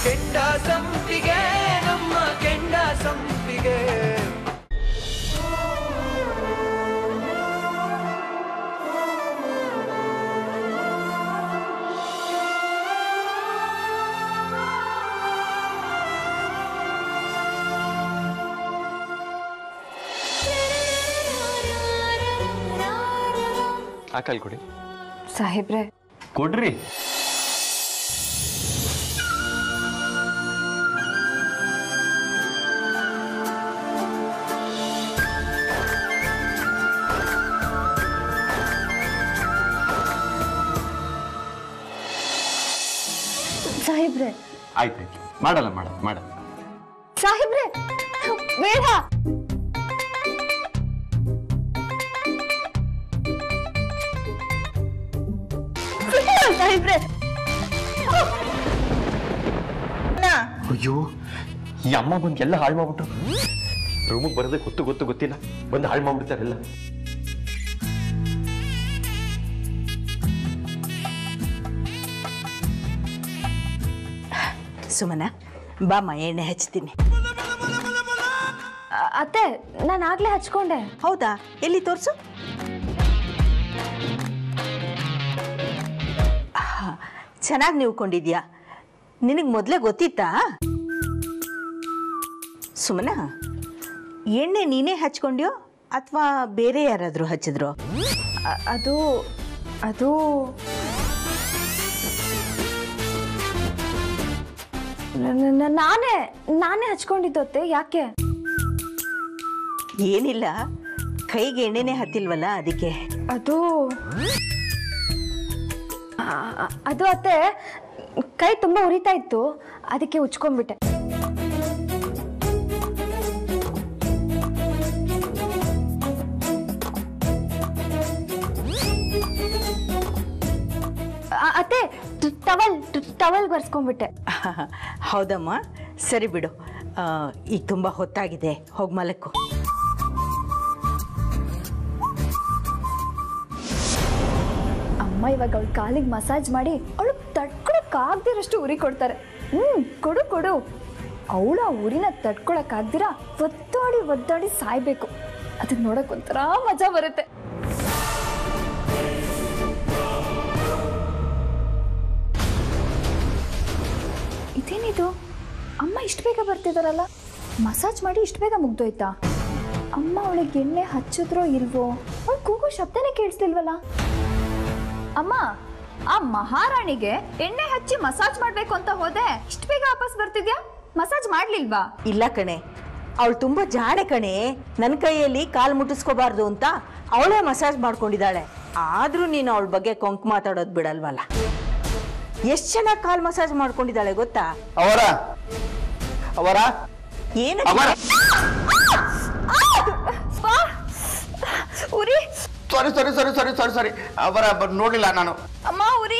ಕೆಂಡ ಸಂಪಿಗೆ ನಮ್ಮ ಕೆಂಡ ಸಂಪಿಗೆ ಆ ಕಾಲ್ ಕೊಡಿ ಸಾಹೇಬ್ರೆ ಕೊಡ್ರಿ ಸಾಹೇಬ್ರೆ ಆಯ್ತಾಯ್ತು ಮಾಡಲ್ಲ ಮಾಡಲ್ಲ ಮಾಡಲ್ಲ ಸಾಹೇಬ್ರೆ ಬೇಡ ಬೇಡ ಸಾಹೇಬ್ರೆ ಅಯ್ಯೋ ಈ ಅಮ್ಮ ಬಂದು ಎಲ್ಲ ಹಾಳು ಮಾಡ್ಬಿಟ್ಟು ರೂಮಿಗೆ ಬರೋದೇ ಗೊತ್ತು ಗೊತ್ತು ಗೊತ್ತಿಲ್ಲ ಬಂದು ಹಾಳು ಮಾಡ್ಬಿಡ್ತಾರೆಲ್ಲ ಸುಮನ ಬಾಮ್ಮ ಎಣ್ಣೆ ಹಚ್ತೀನಿ ಅ- ಅತ್ತೆ ನಾನು ಆಗ್ಲೇ ಹಚ್ಕೊಂಡೆ ಹೌದಾ ಎಲ್ಲಿ ತೋರಿಸು ಚೆನ್ನಾಗಿ ನೀವ್ಕೊಂಡಿದ್ಯಾ ನಿನಗೆ ಮೊದಲೇ ಗೊತ್ತಿತ್ತಾ ಸುಮನ ಎಣ್ಣೆ ನೀನೇ ಹಚ್ಕೊಂಡ್ಯೋ ಅಥವಾ ಬೇರೆ ಯಾರಾದರೂ ಹಚ್ಚಿದ್ರೋ ಅ- ಅದು ಅದು ನ- ನ- ನ- ನಾನೇ ನಾನೇ ಹಚ್ಕೊಂಡಿದ್ದತ್ತೆ ಯಾಕೆ ಏನಿಲ್ಲ ಕೈಗೆ ಎಣ್ಣೆನೇ ಹತ್ತಿಲ್ವಲ್ಲ ಅದಕ್ಕೆ ಅದು ಆ- ಆ- ಅದು ಅತ್ತೆ ಕೈ ತುಂಬಾ ಉರಿತಾ ಇತ್ತು ಅದಕ್ಕೆ ಉಚ್ಕೊಂಡ್ಬಿಟ್ಟೆ ಆ- ಅತ್ತೆ ಟ- ಟವಲ್ ಟ- ಟವಲ್ ಬರ್ಸ್ಕೊಂಡ್ಬಿಟ್ಟೆ ಹೌದಮ್ಮ ಸರಿ ಬಿಡು ಆ, ಈಗ ತುಂಬ ಹೊತ್ತಾಗಿದೆ ಹೋಗಿ ಮಲಕ್ಕು ಅಮ್ಮ ಇವಾಗ ಅವಳ ಕಾಲಿಗೆ ಮಸಾಜ್ ಮಾಡಿ ಅವಳು ತಡ್ಕೊಳಕ್ಕಾಗ್ದಿರಷ್ಟು ಉರಿ ಕೊಡ್ತಾರೆ ಹ್ಮ್ ಕೊಡು ಕೊಡು ಅವಳು ಆ ಉರಿನ ತಡ್ಕೊಳಕ್ಕಾಗ್ದಿರ ಒದ್ದಾಡಿ ಒದ್ದಾಡಿ ಸಾಯ್ಬೇಕು ಅದನ್ನ ನೋಡಕ್ ಒಂಥರ ಮಜಾ ಬರುತ್ತೆ ಇದೇನಿದು ಅಮ್ಮ ಇಷ್ಟು ಬೇಗ ಬರ್ತಿದಾರಲ್ಲ ಮಸಾಜ್ ಮಾಡಿ ಇಷ್ಟು ಬೇಗ ಮುಗ್ದೋಯ್ತಾ ಅಮ್ಮ ಅವಳಿಗೆ ಎಣ್ಣೆ ಹಚ್ಚಿದ್ರೋ ಇಲ್ವೋ ಅವಳು ಕೂಗೋ ಶಬ್ದನೇ ಕೇಳಿಸ್ತಿಲ್ವಲ್ಲ ಅಮ್ಮ ಆ ಮಹಾರಾಣಿಗೆ ಎಣ್ಣೆ ಹಚ್ಚಿ ಮಸಾಜ್ ಮಾಡ್ಬೇಕು ಅಂತ ಹೋದೆ ಇಷ್ಟು ಬೇಗ ವಾಪಸ್ ಬರ್ತಿದ್ಯಾ ಮಸಾಜ್ ಮಾಡ್ಲಿಲ್ವಾ ಇಲ್ಲ ಕಣೆ ಅವಳು ತುಂಬ ಜಾಡೆ ಕಣೆ ನನ್ನ ಕೈಯಲ್ಲಿ ಕಾಲು ಮುಟ್ಟಿಸ್ಕೋಬಾರ್ದು ಅಂತ ಅವಳೇ ಮಸಾಜ್ ಮಾಡ್ಕೊಂಡಿದ್ದಾಳೆ ಆದ್ರೂ ನೀನು ಅವಳ ಬಗ್ಗೆ ಕೊಂಕ್ ಮಾತಾಡೋದು ಬಿಡಲ್ವಲ್ಲ ಎಷ್ಟು ಚೆನ್ನಾಗಿ ಕಾಲು ಮಸಾಜ್ ಮಾಡ್ಕೊಂಡಿದ್ದಾಳೆ ಗೊತ್ತಾ ಅವರ ಅವರ ಏನು ಅವರ ಬಾ! ಉರಿ ಸಾರಿ ಸಾರಿ ಸಾರಿ ಸಾರಿ ಸಾರಿ ಸಾರಿ ಅವರ ಬ- ನೋಡ್ಲಿಲ್ಲ ನಾನು ಅಮ್ಮ ಉರಿ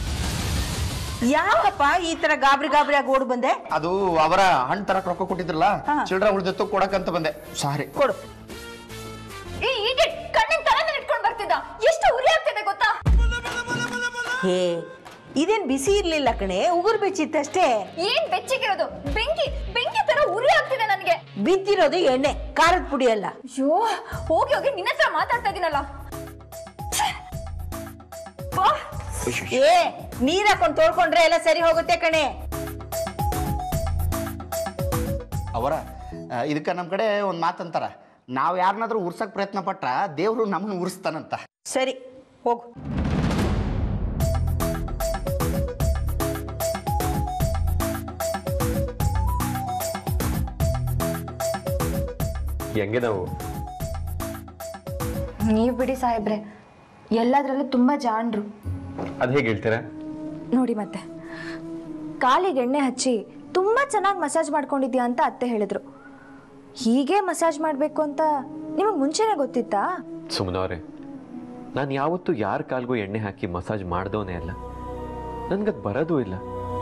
ಯಾಕಪ್ಪ ಈ ತರ ಗಾಬರಿ ಗಾಬರಿಯಾಗಿ ಓಡ್ ಬಂದೆ ಅದು ಅವರ ಹಣ್ಣು ತರಕ್ ರೊಕ್ಕ ಕೊಟ್ಟಿದ್ರಲ್ಲ ಹಾ. ಚಿಲ್ಡ್ರ ಉಳ್ದಿತ್ತು ಕೊಡಕಂತ ಬಂದೆ ಸಾರಿ ಕೊಡು ಈ ಇಡಿಯಟ್ ಕಣ್ಣಿನ ತಲೆ ಮೇಲೆ ಇಟ್ಕೊಂಡು ಬರ್ತಿದ್ದ ಎಷ್ಟು ಉರಿ ಆಗ್ತಿದೆ ಗೊತ್ತಾ ಹೇ ಇದೇನ್ ಬಿಸಿ ಇರ್ಲಿಲ್ಲ ಕಣೆ ಉಗುರು ಬೆಚ್ಚಿತ್ತಷ್ಟೇ ಏನ್ ಬೆಚ್ಚಗಿರೋದು ಬೆಂಕಿ ಬೆಂಕಿ ತರ ಉರಿ ಆಗ್ತಿದೆ ನನ್ಗೆ ಬಿದ್ದಿರೋದು ಎಣ್ಣೆ ಖಾರದ ಪುಡಿ ಅಲ್ಲ ಅಯ್ಯೋ ಹೋಗಿ ಹೋಗಿ ನಿನ್ನ ಹತ್ರ ಮಾತಾಡ್ತಾ ಇದೀನಲ್ಲ ಬಾ! ಏ ನೀರ್ ಹಾಕೊಂಡ್ ತೋಳ್ಕೊಂಡ್ರೆ ಎಲ್ಲ ಸರಿ ಹೋಗುತ್ತೆ ಕಣೆ ಅವರ ಆ, ಇದಕ್ಕ ನಮ್ ಕಡೆ ಒಂದ್ ಮಾತಂತಾರ ನಾವ್ ಯಾರನ್ನಾದ್ರೂ ಉರ್ಸಕ್ ಪ್ರಯತ್ನ ಪಟ್ರ ದೇವ್ರು ನಮ್ಮನ್ನ ಉರ್ಸ್ತಾನಂತ ಸರಿ ಹೋಗು ಹೆಂಗೆ ನಾವು ನೀವ್ ಬಿಡಿ ಸಾಹೇಬ್ರೆ ಎಲ್ಲದ್ರಲ್ಲೂ ತುಂಬಾ ಜಾಣ್ರು ಅದು ಹೇಗೆ ಹೇಳ್ತೀರಾ ನೋಡಿ ಮತ್ತೆ ಕಾಲಿಗೆ ಎಣ್ಣೆ ಹಚ್ಚಿ ತುಂಬಾ ಚೆನ್ನಾಗಿ ಮಸಾಜ್ ಮಾಡ್ಕೊಂಡಿದ್ಯಾ ಅಂತ ಅತ್ತೆ ಹೇಳಿದ್ರು ಹೀಗೆ ಮಸಾಜ್ ಮಾಡಬೇಕು ಅಂತ ನಿಮಗೆ ಮುಂಚೆನೆ ಗೊತ್ತಿತ್ತಾ ಸುಮ್ಮನವ್ರೆ ನಾನು ಯಾವತ್ತೂ ಯಾರ ಕಾಲ್ಗೂ ಎಣ್ಣೆ ಹಾಕಿ ಮಸಾಜ್ ಮಾಡ್ದವನೇ ಅಲ್ಲ ನನ್ಗದು ಬರೋದೂ ಇಲ್ಲ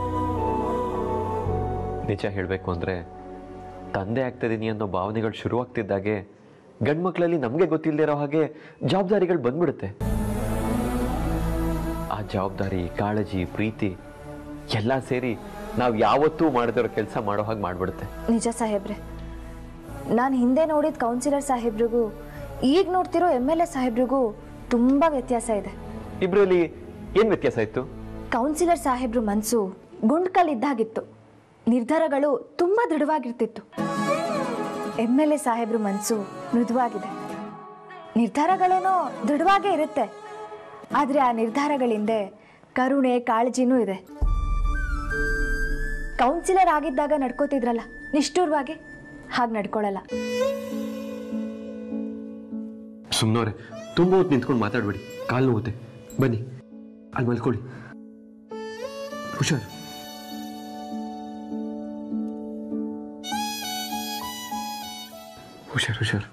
ನಿಜ ಹೇಳಬೇಕು ಅಂದರೆ ತಂದೆ ಆಗ್ತಿದ್ದೀನಿ ಅನ್ನೋ ಭಾವನೆಗಳು ಶುರುವಾಗ್ತಿದ್ದಾಗೆ ಗಂಡು ಮಕ್ಕಳಲ್ಲಿ ನಮಗೆ ಗೊತ್ತಿಲ್ಲದೆ ಇರೋ ಹಾಗೆ ಜವಾಬ್ದಾರಿಗಳು ಬಂದ್ಬಿಡುತ್ತೆ ಆ ಜವಾಬ್ದಾರಿ ಕಾಳಜಿ ಪ್ರೀತಿ ಎಲ್ಲ ಸೇರಿ ನಾವು ಯಾವತ್ತೂ ಮಾಡದಿರೋ ಕೆಲಸ ಮಾಡೋ ಹಾಗೆ ಮಾಡ್ಬಿಡುತ್ತೆ ನಿಜ ಸಾಹೇಬ್ರೆ ನಾನು ಹಿಂದೆ ನೋಡಿದ ಕೌನ್ಸಿಲರ್ ಸಾಹೇಬ್ರಿಗೂ ಈಗ ನೋಡ್ತಿರೋ ಎಮ್ ಎಲ್ ಎ ಸಾಹೇಬ್ರಿಗೂ ತುಂಬ ವ್ಯತ್ಯಾಸ ಇದೆ ಇಬ್ರಲ್ಲಿ ಏನ್ ವ್ಯತ್ಯಾಸ ಇತ್ತು ಕೌನ್ಸಿಲರ್ ಸಾಹೇಬ್ರು ಮನಸ್ಸು ಗುಂಡ್ಕಲ್ ಇದ್ದಾಗಿತ್ತು ನಿರ್ಧಾರಗಳು ತುಂಬ ದೃಢವಾಗಿರ್ತಿತ್ತು ಎಮ್ ಎಲ್ ಎ ಸಾಹೇಬ್ರು ಮನಸ್ಸು ಮೃದುವಾಗಿದೆ ನಿರ್ಧಾರಗಳೇನೋ ದೃಢವಾಗೇ ಇರುತ್ತೆ ಆದರೆ ಆ ನಿರ್ಧಾರಗಳಿಂದೆ ಕರುಣೆ ಕಾಳಜಿನೂ ಇದೆ ಕೌನ್ಸಿಲರ್ ಆಗಿದ್ದಾಗ ನಡ್ಕೋತಿದ್ರಲ್ಲ ನಿಷ್ಠೂರವಾಗಿ ಹಾಗೆ ನಡ್ಕೊಳ್ಳಲ್ಲ ಸುಮ್ಮನವ್ರೆ ತುಂಬ ಹೊತ್ತು ನಿಂತ್ಕೊಂಡು ಮಾತಾಡ್ಬೇಡಿ ಕಾಲು ನೋವುತ್ತೆ ಬನ್ನಿ ಅಲ್ಲಿ ಮಲ್ಕೊಳ್ಳಿ ಹುಷಾರ್ ಹುಷಾರ್ ಹುಷಾರ್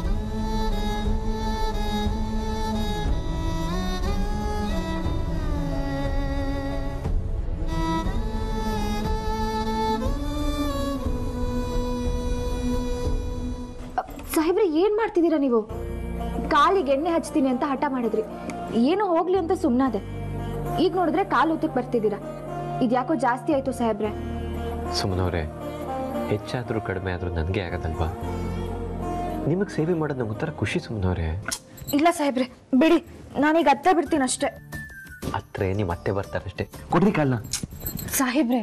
ಸಾಹೇಬ್ರೆ ಏನ್ ಮಾಡ್ತಿದ್ದೀರಾ ನೀವು ಕಾಲಿಗೆ ಎಣ್ಣೆ ಹಚ್ತೀನಿ ಅಂತ ಹಠ ಮಾಡಿದ್ರಿ ಏನು ಹೋಗ್ಲಿ ಅಂತ ಸುಮ್ಮನಾದೆ ಈಗ ನೋಡಿದ್ರೆ ಕಾಲು ಉತ್ತಕ್ಕೆ ಬರ್ತಿದ್ದೀರಾ ಇದ್ಯಾಕೋ ಜಾಸ್ತಿ ಆಯ್ತು ಸಾಹೇಬ್ರೆ ಸುಮ್ಮನವ್ರೆ ಹೆಚ್ಚಾದರೂ ಕಡಿಮೆ ಆದರೂ ನನಗೆ ಆಗೋದಲ್ವಾ ನಿಮಗೆ ಸೇವೆ ಮಾಡೋದು ನಮ್ಗೆ ಒಂಥರ ಖುಷಿ ಸುಮ್ಮನವ್ರೆ ಇಲ್ಲ ಸಾಹೇಬ್ರೆ ಬಿಡಿ ನಾನೀಗ ಅತ್ತೆ ಬಿಡ್ತೀನಿ ಅಷ್ಟೇ ಹತ್ರ ನಿಮ್ಮ ಮತ್ತೆ ಬರ್ತಾರಷ್ಟೇ ಕೊಡ್ರಿ ಕಾಲ್ನ ಸಾಹೇಬ್ರೆ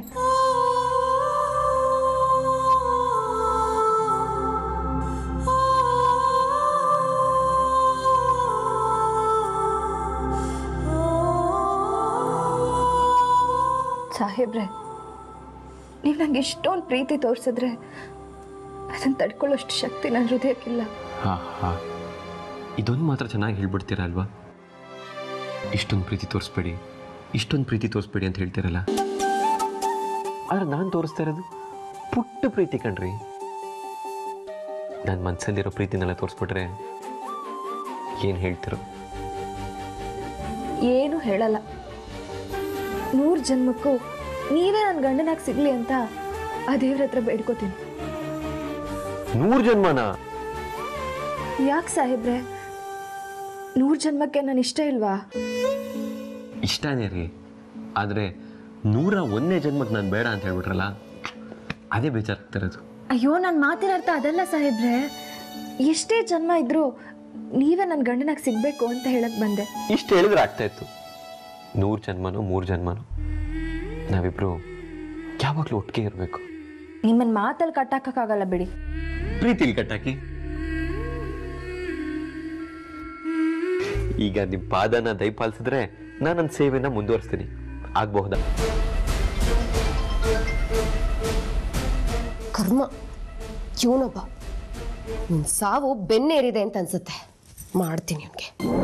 ಸಾಹೇಬ್ರೆ ನೀವು ನಂಗೆ ಇಷ್ಟೊಂದು ಪ್ರೀತಿ ತೋರಿಸಿದ್ರೆ ಅದನ್ನು ತಡ್ಕೊಳ್ಳೋಷ್ಟು ಶಕ್ತಿ ನನ್ನ ಹೃದಯಕ್ಕಿಲ್ಲ ಹಾ ಹಾ ಇದೊಂದು ಮಾತ್ರ ಚೆನ್ನಾಗಿ ಹೇಳ್ಬಿಡ್ತೀರಾ ಅಲ್ವಾ ಇಷ್ಟೊಂದು ಪ್ರೀತಿ ತೋರಿಸ್ಬೇಡಿ ಇಷ್ಟೊಂದು ಪ್ರೀತಿ ತೋರಿಸ್ಬೇಡಿ ಅಂತ ಹೇಳ್ತೀರಲ್ಲ ಆದ್ರೆ ನಾನು ತೋರಿಸ್ತಾ ಇರೋದು ಪುಟ್ಟ ಪ್ರೀತಿ ಕಣ್ರಿ ನನ್ನ ಮನಸ್ಸಲ್ಲಿರೋ ಪ್ರೀತಿನೆಲ್ಲ ತೋರಿಸ್ಬಿಟ್ರೆ ಏನು ಹೇಳ್ತಿರೋ ಏನು ಹೇಳಲ್ಲ ನೂರು ಜನ್ಮಕ್ಕೂ ನೀವೇ ನನ್ನ ಗಂಡನಾಗಿ ಸಿಗ್ಲಿ ಅಂತ ಆ ದೇವ್ರ ಹತ್ರ ಬೇಡ್ಕೋತೀನಿ ನೂರು ಜನ್ಮನ ಯಾಕೆ ಸಾಹೇಬ್ರೆ ನೂರು ಜನ್ಮಕ್ಕೆ ನಾನು ಇಷ್ಟ ಇಲ್ವಾ ಇಷ್ಟನೇ ರೀ ಆದರೆ ನೂರ ಒಂದನೇ ಜನ್ಮಕ್ಕೆ ನಾನು ಬೇಡ ಅಂತ ಹೇಳ್ಬಿಟ್ರಲ್ಲ ಅದೇ ಬೇಜಾರಾಗ್ತಿರೋದು ಅಯ್ಯೋ ನನ್ನ ಮಾತಿನ ಅರ್ಥ ಅದಲ್ಲ ಸಾಹೇಬ್ರೆ ಎಷ್ಟೇ ಜನ್ಮ ಇದ್ರೂ ನೀವೇ ನನ್ನ ಗಂಡನಾಗಿ ಸಿಗ್ಬೇಕು ಅಂತ ಹೇಳಕ್ ಬಂದೆ ಇಷ್ಟು ಹೇಳಿದ್ರೆ ಆಗ್ತಾ ಇತ್ತು ನೂರು ಜನ್ಮನೋ ಮೂರು ಜನ್ಮನೋ ನಾವಿಬ್ರು ಯಾವಾಗಲೂ ಒಟ್ಟಿಗೆ ಇರಬೇಕು ನಿಮ್ಮನ್ನ ಮಾತಲ್ಲಿ ಕಟ್ಟಾಕಕ್ಕಾಗಲ್ಲ ಬಿಡಿ ಪ್ರೀತಿಲಿ ಕಟ್ಟಾಕಿ ಈಗ ನಿಮ್ಮ ಪಾದನ ದಯಪಾಲಿಸಿದ್ರೆ ನಾನು ನನ್ನ ಸೇವೆನ ಮುಂದುವರಿಸ್ತೀನಿ ಆಗಬಹುದಾ ಕರ್ಮ ಇವನೊಬ್ಬ ನಿನ್ ಸಾವು ಬೆನ್ನೇರಿದೆ ಅಂತ ಅನ್ಸುತ್ತೆ ಮಾಡ್ತೀನಿ ಅವನಿಗೆ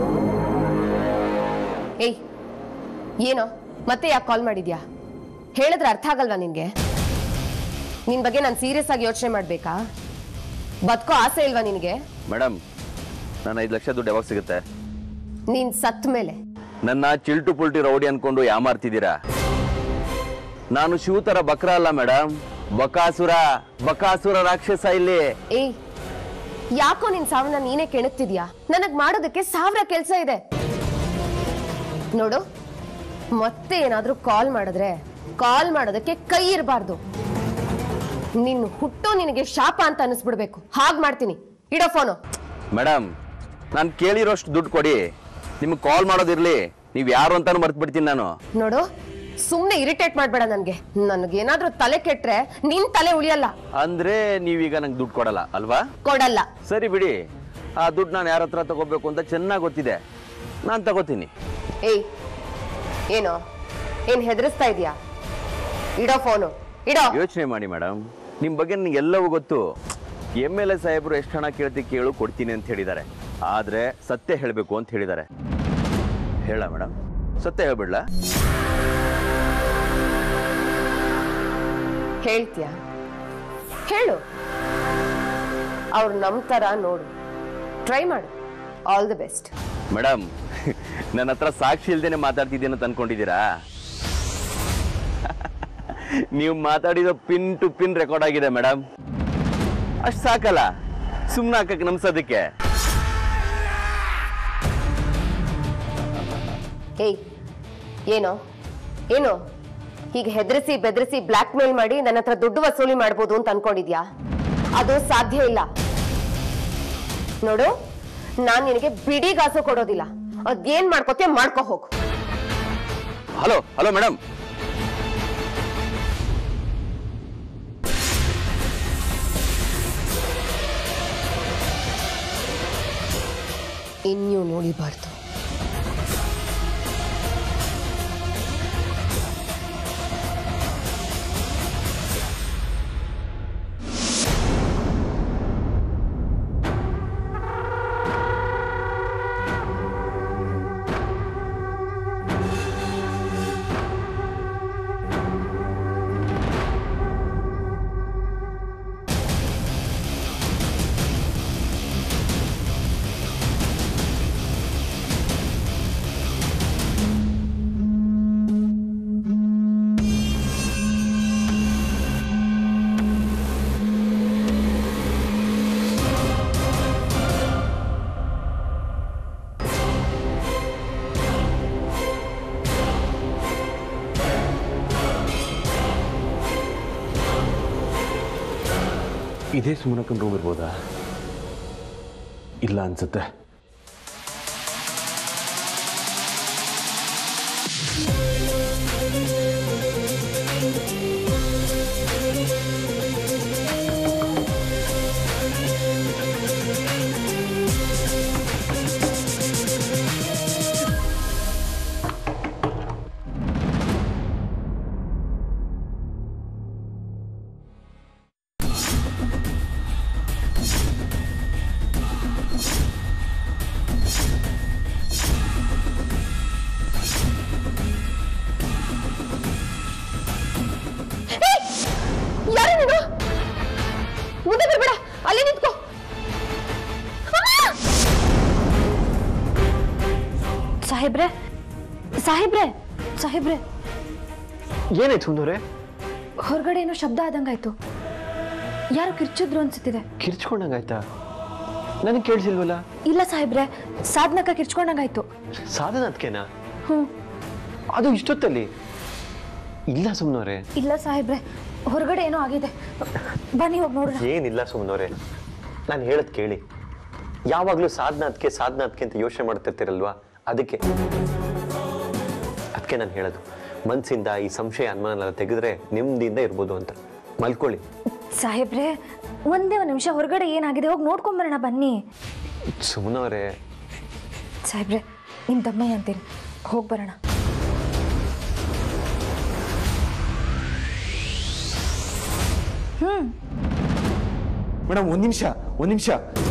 ಏಯ್ ಏನೋ ಮತ್ತೆ ಯಾಕೆ ಕಾಲ್ ಮಾಡಿದ್ಯಾ ಹೇಳಿದ್ರೆ ಅರ್ಥ ಆಗಲ್ವಾ ನಿನ್ಗೆ ನಿನ್ ಬಗ್ಗೆ ನಾನು ಸೀರಿಯಸ್ ಆಗಿ ಯೋಚನೆ ಮಾಡ್ಬೇಕಾ ಬದುಕೋ ಆಸೆ ಇಲ್ವಾ ನಿನಗೆ ಮೇಡಮ್ ನನ್ನ ಐದು ಲಕ್ಷ ದುಡ್ಡು ಯಾವಾಗ ಸಿಗುತ್ತೆ ನೀನ್ ಸತ್ ಮೇಲೆ ನನ್ನ ಚಿಲ್ಟು ಪುಲ್ಟಿ ರೌಡಿ ಅನ್ಕೊಂಡು ಯಾಮಾರ್ತಿದ್ದೀರಾ ನಾನು ಶಿವತರ ಬಕ್ರ ಅಲ್ಲ ಮೇಡಮ್ ಬಕಾಸುರ ಬಕಾಸುರ ರಾಕ್ಷಸ ಇಲ್ಲಿ ಏಯ್ ಯಾಕೋ ನಿನ್ ಸಾವನ್ನ ನೀನೇ ಕೆಣಕ್ತಿದ್ಯಾ ನನಗ್ ಮಾಡೋದಕ್ಕೆ ಸಾವಿರ ಕೆಲ್ಸ ಇದೆ ನೋಡು ಮತ್ತೆ ಏನಾದ್ರೂ ಕಾಲ್ ಮಾಡಿದ್ರೆ ಕಾಲ್ ಮಾಡೋದಕ್ಕೆ ಕೈ ಇರಬಾರ್ದು ನಿನ್ ಹುಟ್ಟು ನಿನಗೆ ಶಾಪ ಅಂತ ಅನಿಸ್ಬಿಡ್ಬೇಕು ಹಾಗ್ ಮಾಡ್ತೀನಿ ಇಡೋ ಫೋನು ಮೇಡಮ್ ನಾನು ಕೇಳಿರೋಷ್ಟು ದುಡ್ಡು ಕೊಡಿ ನಿಮ್ಗೆ ಕಾಲ್ ಮಾಡೋದಿರ್ಲಿ ನೀವು ಯಾರು ಅಂತಾನು ಮರ್ತು ಬಿಡ್ತೀನಿ ನಾನು ನೋಡು ಸುಮ್ನೆ ಇರಿಟೇಟ್ ಮಾಡ್ಬೇಡ ನನ್ಗೆ ನನಗೇನಾದ್ರೂ ತಲೆ ಕೆಟ್ರೆ ನಿನ್ ತಲೆ ಉಳಿಯಲ್ಲ ಅಂದ್ರೆ ನೀವೀಗ ನಂಗೆ ದುಡ್ಡು ಕೊಡಲ್ಲ ಅಲ್ವಾ ಕೊಡಲ್ಲ ಸರಿ ಬಿಡಿ ಆ ದುಡ್ಡು ನಾನು ಯಾರ ಹತ್ರ ತಗೋಬೇಕು ಅಂತ ಚೆನ್ನಾಗಿ ಗೊತ್ತಿದೆ ನಾನು ತಗೋತೀನಿ ಏಯ್ ಏನು ಏನ್ ಹೆದರಿಸ್ತಾ ಇದೀಯಾ ಇಡೋ ಫೋನು ಇಡೋ ಯೋಚನೆ ಮಾಡಿ ಮೇಡಮ್ ನಿಮ್ಮ ಬಗ್ಗೆ ನನಗೆ ಎಲ್ಲವೂ ಗೊತ್ತು ಎಮ್ ಎಲ್ ಎ ಸಾಹೇಬರು ಎಷ್ಟು ಹಣ ಕೇಳ್ತಿ ಕೇಳು ಕೊಡ್ತೀನಿ ಅಂತ ಹೇಳಿದ್ದಾರೆ ಆದರೆ ಸತ್ಯ ಹೇಳಬೇಕು ಅಂತ ಹೇಳಿದ್ದಾರೆ ಹೇಳ ಮೇಡಮ್ ಸತ್ಯ ಹೇಳ್ಬಿಡ್ಲಾ ಹೇಳ್ತೀಯಾ ಹೇಳು ಅವ್ರು ನಂಬ್ತಾರ ನೋಡು ಟ್ರೈ ಮಾಡು ಆಲ್ ದಿ ಬೆಸ್ಟ್ ಮೇಡಮ್ ನನ್ನ ಹತ್ರ ಸಾಕ್ಷಿ ಇಲ್ದೇನೆ ಮಾತಾಡ್ತಿದ್ದೀನಿ ಅಂತ ಅನ್ಕೊಂಡಿದ್ದೀರಾ ನೀವು ಮಾತಾಡಿದ ಪಿನ್ ಟು ಪಿನ್ ರೆಕಾರ್ಡ್ ಆಗಿದೆ ಮೇಡಮ್ ಅಷ್ಟು ಸಾಕಲ್ಲ ಸುಮ್ಮನೆ ಹಾಕಕ್ಕೆ ನಮ್ಸೋದಕ್ಕೆ ಏಯ್ ಏನೋ ಏನು ಹೀಗೆ ಹೆದರಿಸಿ ಬೆದರಿಸಿ ಬ್ಲ್ಯಾಕ್ ಮೇಲ್ ಮಾಡಿ ನನ್ನ ಹತ್ರ ದುಡ್ಡು ವಸೂಲಿ ಮಾಡ್ಬೋದು ಅಂತ ಅನ್ಕೊಂಡಿದ್ಯಾ ಅದು ಸಾಧ್ಯ ಇಲ್ಲ ನೋಡು ನಾನ್ ನಿನಗೆ ಬಿಡಿಗಾಸು ಕೊಡೋದಿಲ್ಲ ಅದೇನ್ ಮಾಡ್ಕೋತೀಯ ಮಾಡ್ಕೋ ಹೋಗು ಹಲೋ ಹಲೋ ಮೇಡಮ್ ಇನ್ಯೂ ನೋಡಿಬಾರ್ದು ಇದೇ ಸುಮನಕ್ಕನ ರೂಮ್ ಇರ್ಬೋದಾ ಇಲ್ಲ ಅನ್ಸುತ್ತೆ ಯಾರು ನೀನು ಮುಂದೆ ಬರ್ಬೇಡ ಅಲ್ಲೇ ನಿಂತ್ಕೋ ಸಾಹೇಬ್ರೆ ಸಾಹೇಬ್ರೆ ಸಾಹೇಬ್ರೆ ಏನಾಯ್ತು ಸುಮ್ಮನವ್ರೆ ಹೊರಗಡೆ ಏನೋ ಶಬ್ದ ಆದಂಗಾಯ್ತು ಯಾರು ಕಿರ್ಚಿದ್ರು ಅನ್ಸುತ್ತಿದೆ ಕಿರ್ಚ್ಕೊಂಡಂಗಾಯ್ತಾ ನನಗೆ ಕೇಳಿಸಿಲ್ವಲ್ಲ ಇಲ್ಲ ಸಾಹೇಬ್ರೆ ಸಾಧನಕ ಕಿರ್ಚ್ಕೊಂಡಂಗಾಯ್ತು ಸಾಧನ ಅದಕ್ಕೆನಾ ಹ್ಞೂ ಅದು ಇಷ್ಟೊತ್ತಲ್ಲಿ ಇಲ್ಲ ಸುಮ್ಮನವ್ರೆ ಇಲ್ಲ ಸಾಹೇಬ್ರೆ ಹೊರಗಡೆ ಏನೋ ಆಗಿದೆ ಬನ್ನಿ ಹೋಗಿ ನೋಡೋಣ ಏನಿಲ್ಲ ಸುಮ್ಮನವ್ರೆ ನಾನು ಹೇಳದ್ ಕೇಳಿ ಯಾವಾಗಲೂ ಸಾಧನ ಅದಕ್ಕೆ ಸಾಧನ ಅದಕ್ಕೆ ಅಂತ ಯೋಚನೆ ಮಾಡ್ತಿರ್ತೀರಲ್ವಾ ಅದಕ್ಕೆ ಅದಕ್ಕೆ ನಾನು ಹೇಳೋದು ಮನಸ್ಸಿಂದ ಈ ಸಂಶಯ ಅನುಮಾನ ತೆಗೆದ್ರೆ ನೆಮ್ಮದಿಯಿಂದ ಇರ್ಬೋದು ಅಂತ ಮಲ್ಕೊಳ್ಳಿ ಸಾಹೇಬ್ರೆ ಒಂದೇ ಒಂದು ನಿಮಿಷ ಹೊರಗಡೆ ಏನಾಗಿದೆ ಹೋಗಿ ನೋಡ್ಕೊಂಬರೋಣ ಬನ್ನಿ ಸುಮ್ಮನವ್ರೆ ಸಾಹೇಬ್ರೆ ನಿಮ್ಮ ತಮ್ಮಯ್ಯ ಅಂತೀನಿ ಹೋಗಿ ಬರೋಣ ಮೇಡಮ್ ಒಂದ್ ನಿಮಿಷ ಒಂದ್ ನಿಮಿಷ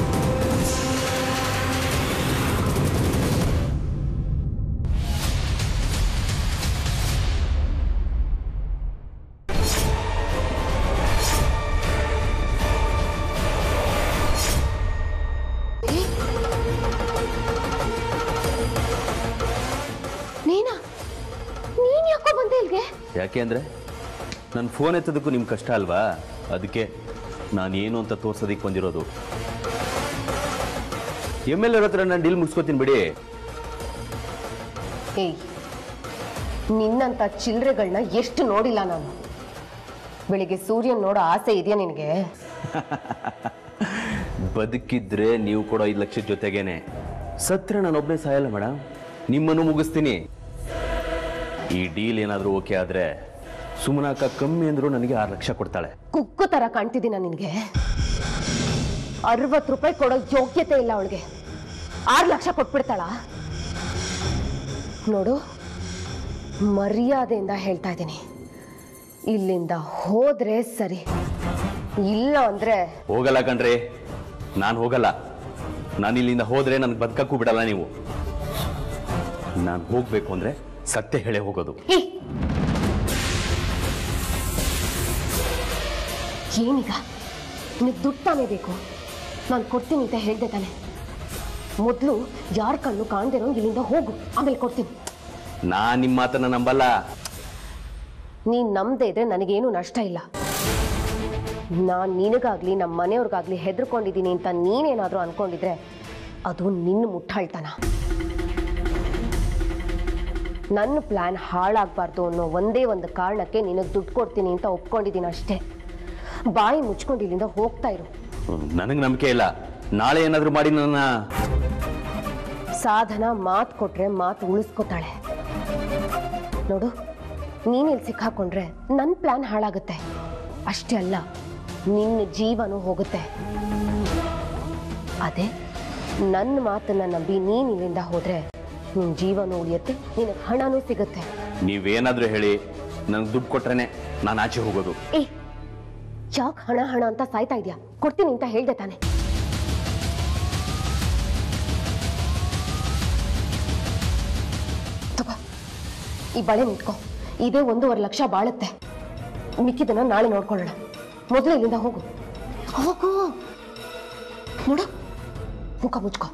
ನೀನಾ ನೀನ್ ಯಾಕೋ ಬಂದೆ ಇಲ್ಗೆ ಯಾಕೆ ಅಂದರೆ ನನ್ನ ಫೋನ್ ಎತ್ತೋದಕ್ಕೂ ನಿಮ್ಗೆ ಕಷ್ಟ ಅಲ್ವಾ ಅದಕ್ಕೆ ನಾನು ಏನು ಅಂತ ತೋರ್ಸೋದಕ್ಕೆ ಬಂದಿರೋದು ಎಮ್ ಎಲ್ ಹತ್ರ ನಾನು ಡೀಲ್ ಮುಗಿಸ್ಕೋತೀನಿ ಬಿಡಿ ಏಯ್ ನಿನ್ನಂತ ಚಿಲ್ಲರೆಗಳನ್ನ ಎಷ್ಟು ನೋಡಿಲ್ಲ ನಾನು ಬೆಳಿಗ್ಗೆ ಸೂರ್ಯನ್ ನೋಡೋ ಆಸೆ ಇದೆಯಾ ನಿನಗೆ ಬದುಕಿದ್ರೆ ನೀವು ಕೊಡೋ ಐದು ಲಕ್ಷದ ಜೊತೆಗೇನೆ ಸತ್ರ ನಾನೊಬ್ಬನೇ ಸಾಯಲ್ಲ ಮೇಡಮ್ ನಿಮ್ಮನ್ನು ಮುಗಿಸ್ತೀನಿ ಈ ಡೀಲ್ ಏನಾದರೂ ಓಕೆ ಆದರೆ ಸುಮನಾಕ ಕಮ್ಮಿ ಅಂದರೂ ನನಗೆ ಆರು ಲಕ್ಷ ಕೊಡ್ತಾಳೆ ಕುಕ್ಕು ತರ ಕಾಣ್ತಿದ್ದೀನ ನಿನಗೆ ಅರವತ್ತು ರೂಪಾಯಿ ಕೊಡೋ ಯೋಗ್ಯತೆ ಇಲ್ಲ ಅವಳಿಗೆ ಆರು ಲಕ್ಷ ಕೊಟ್ಬಿಡ್ತಾಳ ನೋಡು ಮರ್ಯಾದೆಯಿಂದ ಹೇಳ್ತಾ ಇದ್ದೀನಿ ಇಲ್ಲಿಂದ ಹೋದ್ರೆ ಸರಿ ಇಲ್ಲ ಅಂದ್ರೆ ಹೋಗಲ್ಲ ಕಣ್ರಿ ನಾನು ಹೋಗಲ್ಲ ನಾನು ಇಲ್ಲಿಂದ ಹೋದ್ರೆ ನನಗೆ ಬದುಕಕ್ಕೂ ಬಿಡಲ್ಲ ನೀವು ನಾನು ಹೋಗ್ಬೇಕು ಅಂದ್ರೆ ಸತ್ಯ ಹೇಳೇ ಹೋಗೋದು ಹೇ ಏನೀಗ ನಿನಗೆ ದುಡ್ಡು ತಾನೇ ಬೇಕು ನಾನು ಕೊಡ್ತೀನಿ ಅಂತ ಹೇಳ್ದೆ ತಾನೆ ಮೊದಲು ಯಾರ ಕಣ್ಣು ಕಾಣ್ದಿರೋ ಇಲ್ಲಿಂದ ಹೋಗು ಆಮೇಲೆ ಕೊಡ್ತೀನಿ ನಾನು ನಿಮ್ಮ ಮಾತನ್ನ ನಂಬಲ್ಲ ನೀನ್ ನಂಬದೇ ಇದ್ರೆ ನನಗೇನು ನಷ್ಟ ಇಲ್ಲ ನಾನ್ ನಿನಗಾಗ್ಲಿ ನಮ್ಮ ಮನೆಯವ್ರಿಗಾಗ್ಲಿ ಹೆದರ್ಕೊಂಡಿದ್ದೀನಿ ಅಂತ ನೀನೇನಾದ್ರೂ ಅನ್ಕೊಂಡಿದ್ರೆ ಅದು ನಿನ್ನ ಮುಟ್ಟಾಳ್ತನ ನನ್ನ ಪ್ಲಾನ್ ಹಾಳಾಗಬಾರ್ದು ಅನ್ನೋ ಒಂದೇ ಒಂದು ಕಾರಣಕ್ಕೆ ನಿನಗೆ ದುಡ್ಡು ಕೊಡ್ತೀನಿ ಅಂತ ಒಪ್ಕೊಂಡಿದ್ದೀನಿ ಅಷ್ಟೇ ಬಾಯಿ ಮುಚ್ಕೊಂಡು ಇಲ್ಲಿಂದ ಹೋಗ್ತಾ ಇರು ನನಗೆ ನಂಬಿಕೆ ಇಲ್ಲ ನಾಳೆ ಏನಾದರೂ ಮಾಡಿ ನನ್ನ ಸಾಧನ ಮಾತು ಕೊಟ್ರೆ ಮಾತು ಉಳಿಸ್ಕೊತಾಳೆ ನೋಡು ನೀನಿಲ್ಲಿ ಸಿಕ್ಕಾಕೊಂಡ್ರೆ ನನ್ನ ಪ್ಲಾನ್ ಹಾಳಾಗುತ್ತೆ ಅಷ್ಟೇ ಅಲ್ಲ ನಿನ್ನ ಜೀವನೂ ಹೋಗುತ್ತೆ ಅದೇ ನನ್ನ ಮಾತನ್ನ ನಂಬಿ ನೀನ್ ಇಲ್ಲಿಂದ ಹೋದ್ರೆ ನಿನ್ನ ಜೀವನ ಉಳಿಯುತ್ತೆ ನಿನಗೆ ಹಣನೂ ಸಿಗುತ್ತೆ ನೀವೇನಾದರೂ ಹೇಳಿ ನನಗೆ ದುಡ್ಡು ಕೊಟ್ರೇನೆ ನಾನು ಆಚೆ ಹೋಗೋದು ಏ ಯಾಕೆ ಹಣ ಹಣ ಅಂತ ಸಾಯ್ತಾ ಇದೆಯಾ ಕೊಡ್ತೀನಿ ಅಂತ ಹೇಳ್ದೆ ತಾನೆ ತಗೋ ಈ ಬಳೆ ನಿಂತ್ಕೋ ಇದೇ ಒಂದೂವರೆ ಲಕ್ಷ ಬಾಳುತ್ತೆ ಮಿಕ್ಕಿದನ್ನ ನಾಳೆ ನೋಡ್ಕೊಳ್ಳೋಣ ಮೊದಲು ಇಲ್ಲಿಂದ ಹೋಗು ಹೋಗು ನೋಡು ಮುಖ ಮುಚ್ಕೋ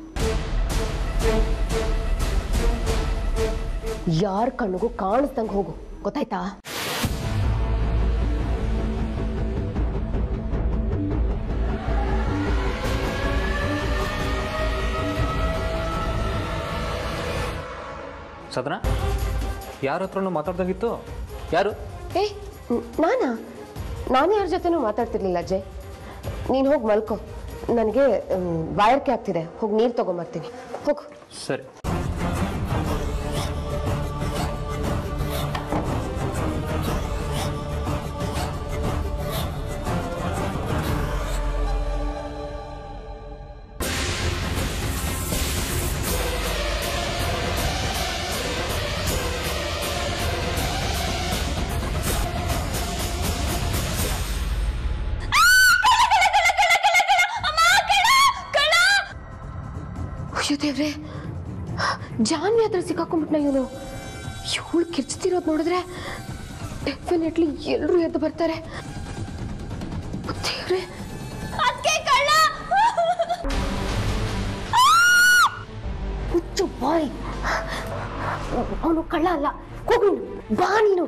ಯಾರ ಕಣ್ಣಿಗೂ ಕಾಣಿಸ್ದಂಗೆ ಹೋಗು ಗೊತ್ತಾಯ್ತಾ ಸದನ ಯಾರ ಹತ್ರನೂ ಮಾತಾಡ್ದಂಗಿತ್ತು ಯಾರು ಏ ನ್- ನಾನಾ ನಾನು ಯಾರ ಜೊತೆನೂ ಮಾತಾಡ್ತಿರ್ಲಿಲ್ಲ ಅಜಯ್ ನೀನು ಹೋಗಿ ಮಲ್ಕೋ ನನಗೆ ಬಾಯರ್ಕೆ ಆಗ್ತಿದೆ ಹೋಗಿ ನೀರು ತಗೊಂಬರ್ತೀನಿ ಹೋಗು ಸರಿ ಅಯ್ಯೋ ದೇವ್ರೆ ಜಾನ್ವಿ ಹತ್ರ ಸಿಕ್ಕಾಕೊಂಡ್ಬಿಟ್ನ ಇವನು ಇವಳು ಕಿರ್ಚ್ತಿರೋದು ನೋಡಿದ್ರೆ ಡೆಫಿನೆಟ್ಲಿ ಎಲ್ಲರೂ ಎದ್ದು ಬರ್ತಾರೆ ದೇವ್ರೆ ಹುಚ್ಚು ಬಾಯ್ ಅವನು ಕಳ್ಳ ಅಲ್ಲ ಹೋಗು ನೀನು. ಬಾ ನೀನು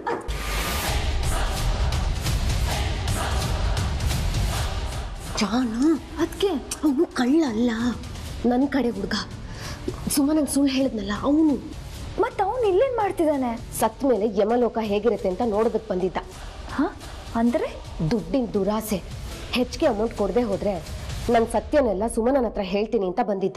ಜಾನು ಅದಕ್ಕೆ ಅವನು ಕಳ್ಳ ಅಲ್ಲ ನನ್ನ ಕಡೆ ಹುಡುಗ ಸುಮ್ಮನೆ ಸುಳ್ಳು ಹೇಳಿದ್ನಲ್ಲ ಅವನು ಮತ್ತೆ ಅವನು ಇಲ್ಲೇನ್ ಮಾಡ್ತಿದ್ದಾನೆ ಸತ್ ಮೇಲೆ ಯಮಲೋಕ ಹೇಗಿರುತ್ತೆ ಅಂತ ನೋಡೋದಕ್ಕೆ ಬಂದಿದ್ದ ಹ ಅಂದ್ರೆ ದುಡ್ಡಿನ ದುರಾಸೆ ಹೆಚ್ಚಿಗೆ ಅಮೌಂಟ್ ಕೊಡದೆ ಹೋದ್ರೆ ನನ್ನ ಸತ್ಯನೆಲ್ಲ ಸುಮನನ ಹತ್ರ ಹೇಳ್ತೀನಿ ಅಂತ ಬಂದಿದ್ದ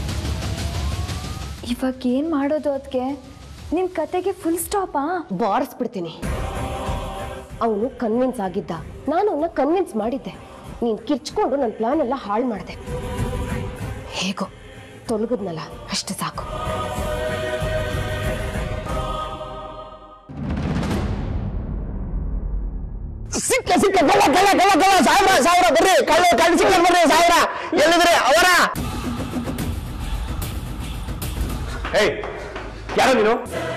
ಇವಾಗ ಏನ್ ಮಾಡೋದು ಅದಕ್ಕೆ ನಿಮ್ ಕತೆಗೆ ಫುಲ್ ಸ್ಟಾಪಾ ಬಾರಿಸ್ಬಿಡ್ತೀನಿ ಅವನು ಕನ್ವಿನ್ಸ್ ಆಗಿದ್ದ ನಾನು ಅವನ್ನ ಕನ್ವಿನ್ಸ್ ಮಾಡಿದ್ದೆ ನೀನು ಕಿರ್ಚ್ಕೊಂಡು ನನ್ನ ಪ್ಲಾನ್ ಎಲ್ಲ ಹಾಳು ಮಾಡಿದೆ ಹೇಗೋ ತೊಲಗದ್ನಲ್ಲ ಅಷ್ಟು ಸಾಕು ಸಿಕ್ಕ ಸಿಕ್ಕ ಕಳ್ಳ ಕಳ್ಳ ಕಳ್ಳ ಕಳ್ಳ ಸಾವಿರ ಸಾವಿರ ಬರ್ರಿ ಕಳ್ಳ ಕಳ್ಳ ಸಿಕ್ಕ ಬರ್ರಿ ಸಾವಿರ ಎಲ್ಲಿದ್ರಿ ಅವರ ಏಯ್ ಯಾರೋ ನೀನು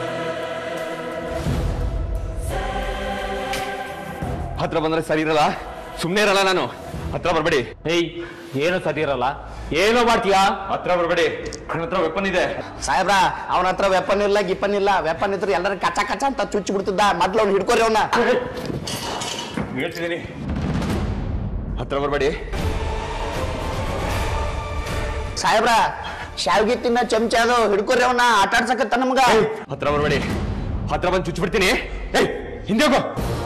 ಹತ್ರ ಬಂದ್ರೆ ಸರಿ ಇರಲ್ಲ ಸುಮ್ಮನೆ ಇರಲ್ಲ ನಾನು ಹತ್ರ ಬರಬೇಡಿ ಏಯ್ ಏನು ಸರಿ ಇರಲ್ಲ ಏನೋ ಮಾಡ್ತೀಯಾ ಹತ್ರ ಬರಬೇಡಿ ನನ್ನ ಹತ್ರ ವೆಪನ್ ಇದೆ ಸಾಹೇಬ್ರ ಅವನ ಹತ್ರ ವೆಪನ್ ಇಲ್ಲ ಗಿಪನ್ ಇಲ್ಲ ವೆಪನ್ ಇದ್ರೆ ಎಲ್ಲರೂ ಕಚ ಕಚ ಅಂತ ಚುಚ್ಚಿ ಬಿಡ್ತಿದ್ದ ಮೊದ್ಲು ಅವ್ನು ಹಿಡ್ಕೋರಿ ಅವನ ಹೇಳ್ತಿದ್ದೀನಿ ಹತ್ರ ಬರಬೇಡಿ ಸಾಹೇಬ್ರ ಶಾವ್ಗಿ ತಿನ್ನ ಚಮಚ ಅದು ಹಿಡ್ಕೋರಿ ಅವನ ಆಟ ಆಡ್ಸಕತ್ತ ನಮ್ಗ ಹತ್ರ ಬರಬೇಡಿ ಹತ್ರ ಬಂದು ಚುಚ್ಚಿಬಿಡ್ತೀನಿ ಏಯ್ ಹಿಂದೆ ಹೋಗು